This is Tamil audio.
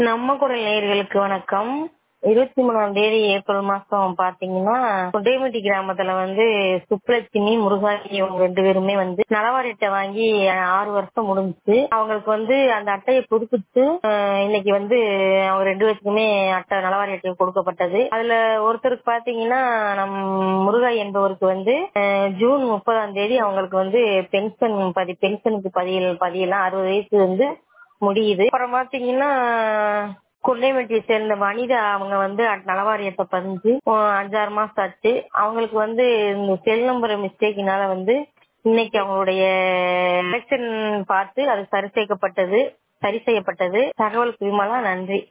நம்ம குரல் நேயர்களுக்கு வணக்கம் இருபத்தி மூணாம் தேதி ஏப்ரல் மாசம் பாத்தீங்கன்னா குட்டைமட்டி கிராமத்துல வந்து சுப்லட்சுமி முருகாயி இவங்க ரெண்டு பேருமே வந்து நலவாரி அட்டை வாங்கி ஆறு வருஷம் முடிஞ்சுச்சு அவங்களுக்கு வந்து அந்த அட்டையை புதுப்பிச்சு அஹ், இன்னைக்கு வந்து அவங்க ரெண்டு பேருக்குமே அட்டை நலவாரி அட்டை கொடுக்கப்பட்டது அதுல ஒருத்தருக்கு பாத்தீங்கன்னா நம் முருகாய் என்பவருக்கு வந்து அஹ், ஜூன் முப்பதாம் தேதி அவங்களுக்கு வந்து பென்ஷன் பதி பென்ஷனுக்கு பதியல் பதியலாம் அறுபது வயசு வந்து முடியுது அப்புறம் பாத்தீங்கன்னா குள்ளைமட்டியை சேர்ந்த வனிதா அவங்க வந்து அட்- நலவாரியத்தை பதிஞ்சு அஹ் அஞ்சாறு மாசம் ஆச்சு அவங்களுக்கு வந்து இந்த செல் நம்பர் மிஸ்டேக்கினால வந்து இன்னைக்கு அவங்களுடைய எலெக்ஷன் பார்த்து அது சரி செய்யப்பட்டது சரி செய்யப்பட்டது தகவலுக்கு விமலா நன்றி